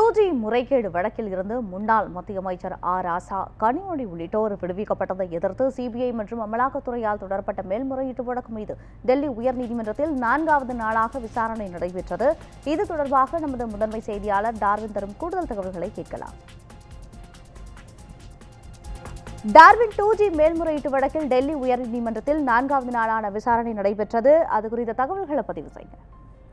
G முறைகேடு வழக்கில் இருந்து முன்னாள் மத்திய அமைச்சர் ஆ ராசா கனிமொழி உள்ளிட்டோர் விடுவிக்கப்பட்டதை எதிர்த்து சிபிஐ மற்றும் அமலாக்கத்துறையால் தொடரப்பட்ட மேல்முறையீட்டு வழக்கு மீது டெல்லி உயர்நீதிமன்றத்தில் நான்காவது நாளாக விசாரணை நடைபெற்றது இது தொடர்பாக நமது முதன்மை செய்தியாளர் டார்வின் தரும் கூடுதல் தகவல்களை கேட்கலாம் டார்வின் டூ ஜி மேல்முறையீட்டு வழக்கில் டெல்லி உயர்நீதிமன்றத்தில் நான்காவது நாளான விசாரணை நடைபெற்றது அது குறித்த தகவல்களை பதிவு செய்யுங்க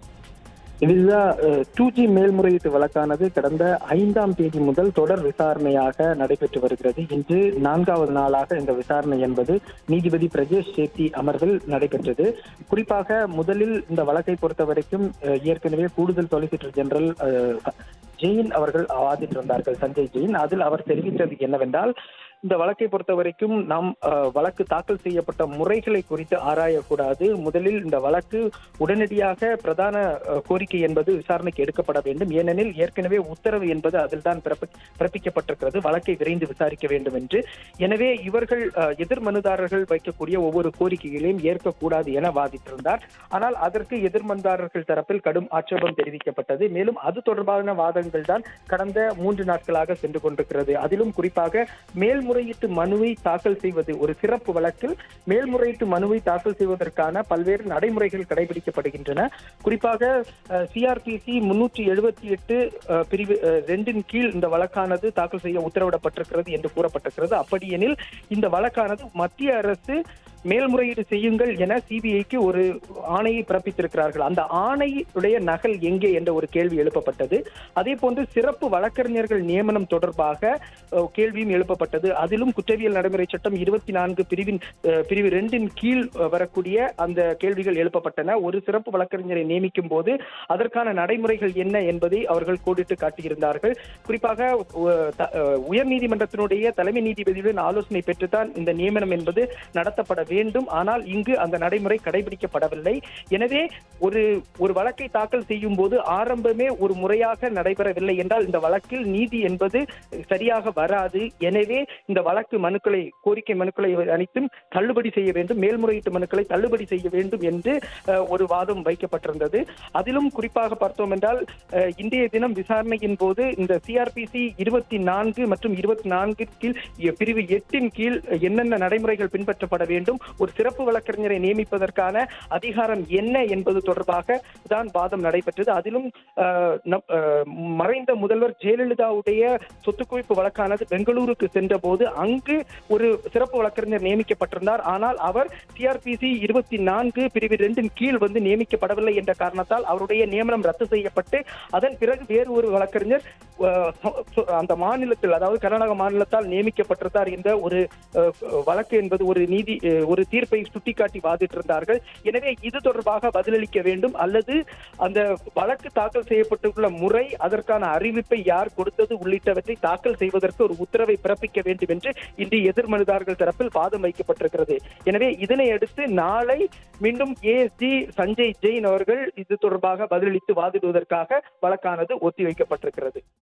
இதுதான் டூ ஜி மேல்முறையீட்டு வழக்கானது கடந்த ஐந்தாம் தேதி முதல் தொடர் விசாரணையாக நடைபெற்று வருகிறது இன்று நான்காவது நாளாக இந்த விசாரணை என்பது நீதிபதி பிரஜேஷ் சேத்தி அமர்வில் நடைபெற்றது குறிப்பாக முதலில் இந்த வழக்கை பொறுத்த வரைக்கும் அஹ், ஏற்கனவே கூடுதல் சொலிசிட்டர் ஜெனரல் அஹ், ஜெயின் அவர்கள் வாதிட்டிருந்தார்கள் சஞ்சய் ஜெயின் அதில் அவர் தெரிவித்தது என்னவென்றால் இந்த வழக்கை பொறுத்த வரைக்கும் நாம் அஹ், வழக்கு தாக்கல் செய்யப்பட்ட முறைகளை குறித்து ஆராயக்கூடாது முதலில் இந்த வழக்கு உடனடியாக பிரதான அஹ், கோரிக்கை என்பது விசாரணைக்கு எடுக்கப்பட வேண்டும் ஏனெனில் ஏற்கனவே உத்தரவு என்பது அதில் தான் பிறப்பிக்கப்பட்டிருக்கிறது வழக்கை விரைந்து விசாரிக்க வேண்டும் என்று எனவே இவர்கள் அஹ், எதிர் மனுதாரர்கள் வைக்கக்கூடிய ஒவ்வொரு கோரிக்கைகளையும் ஏற்கக்கூடாது என வாதிட்டிருந்தார் ஆனால் அதற்கு எதிர் மனுதாரர்கள் தரப்பில் கடும் ஆட்சேபம் தெரிவிக்கப்பட்டது மேலும் அது தொடர்பான வாதங்கள் தான் கடந்த மூன்று நாட்களாக சென்று கொண்டிருக்கிறது அதிலும் குறிப்பாக மேல்முறையீட்டு மனுவை தாக்கல் செய்வது ஒரு சிறப்பு வழக்கில் மேல்முறையீட்டு மனுவை தாக்கல் செய்வதற்கான பல்வேறு நடைமுறைகள் கடைபிடிக்கப்படுகின்றன குறிப்பாக சிஆர்பிசி முன்னூற்றி எழுபத்தி எட்டு பிரிவு அஹ், ரெண்டின் கீழ் இந்த வழக்கானது தாக்கல் செய்ய உத்தரவிடப்பட்டிருக்கிறது என்று கூறப்பட்டிருக்கிறது அப்படியெனில் இந்த வழக்கானது மத்திய அரசு மேல்முறையீடு செய்யுங்கள் என சிபிஐக்கு ஒரு ஆணையை பிறப்பித்திருக்கிறார்கள் அந்த ஆணையுடைய நகல் எங்கே என்ற ஒரு கேள்வி எழுப்பப்பட்டது அதே போன்று சிறப்பு வழக்கறிஞர்கள் நியமனம் தொடர்பாக அஹ், கேள்வியும் எழுப்பப்பட்டது அதிலும் குற்றவியல் நடைமுறை சட்டம் இருபத்தி நான்கு பிரிவின் அஹ், பிரிவு ரெண்டின் கீழ் அஹ், வரக்கூடிய அந்த கேள்விகள் எழுப்பப்பட்டன ஒரு சிறப்பு வழக்கறிஞரை நியமிக்கும் போது அதற்கான நடைமுறைகள் என்ன என்பதை அவர்கள் கோடிட்டு காட்டியிருந்தார்கள் குறிப்பாக அஹ், த- அஹ், உயர்நீதிமன்றத்தினுடைய தலைமை நீதிபதியுடன் ஆலோசனை பெற்றுத்தான் இந்த நியமனம் என்பது நடத்தப்பட வேண்டும் ஆனால் இங்கு அந்த நடைமுறை கடைபிடிக்கப்படவில்லை எனவே ஒரு ஒரு வழக்கை தாக்கல் செய்யும் போது ஆரம்பமே ஒரு முறையாக நடைபெறவில்லை என்றால் இந்த வழக்கில் நீதி என்பது சரியாக வராது எனவே இந்த வழக்கு மனுக்களை கோரிக்கை மனுக்களை அனைத்தும் தள்ளுபடி செய்ய வேண்டும் மேல்முறையீட்டு மனுக்களை தள்ளுபடி செய்ய வேண்டும் என்று அஹ், ஒரு வாதம் வைக்கப்பட்டிருந்தது அதிலும் குறிப்பாக பார்த்தோம் என்றால் அஹ், இன்றைய தினம் விசாரணையின் போது இந்த சிஆர்பிசி இருபத்தி நான்கு மற்றும் இருபத்தி நான்கு கீழ் எ- பிரிவு எட்டின் கீழ் என்னென்ன நடைமுறைகள் பின்பற்றப்பட வேண்டும் ஒரு சிறப்பு வழக்கறிஞரை நியமிப்பதற்கான அதிகாரம் என்ன என்பது தொடர்பாக தான் வாதம் நடைபெற்றது அதிலும் அஹ், நம்- அஹ், மறைந்த முதல்வர் ஜெயலலிதாவுடைய சொத்து குவிப்பு வழக்கானது பெங்களூருக்கு சென்ற போது அங்கு ஒரு சிறப்பு வழக்கறிஞர் நியமிக்கப்பட்டிருந்தார் ஆனால் அவர் சிஆர்பிசி இருபத்தி நான்கு பிரிவு ரெண்டின் கீழ் வந்து நியமிக்கப்படவில்லை என்ற காரணத்தால் அவருடைய நியமனம் ரத்து செய்யப்பட்டு அதன் பிறகு வேறு ஒரு வழக்கறிஞர் அஹ், சொ- சொ- அந்த மாநிலத்தில் அதாவது கர்நாடக மாநிலத்தால் நியமிக்கப்பட்டிருந்தார் என்ற ஒரு அஹ், வழக்கு என்பது ஒரு நீதி அஹ், ஒரு தீர்ப்பை சுட்டிக்காட்டி வாதிட்டிருந்தார்கள் எனவே இது தொடர்பாக பதிலளிக்க வேண்டும் அல்லது அந்த வழக்கு தாக்கல் செய்யப்பட்டுள்ள முறை அதற்கான அறிவிப்பை யார் கொடுத்தது உள்ளிட்டவற்றை தாக்கல் செய்வதற்கு ஒரு உத்தரவை பிறப்பிக்க வேண்டும் என்று இன்று எதிர் மனுதாரர்கள் தரப்பில் வாதம் வைக்கப்பட்டிருக்கிறது எனவே இதனை அடுத்து நாளை மீண்டும் ஏஎஸ்டி சஞ்சய் ஜெயின் அவர்கள் இது தொடர்பாக பதிலளித்து வாதிடுவதற்காக வழக்கானது ஒத்திவைக்கப்பட்டிருக்கிறது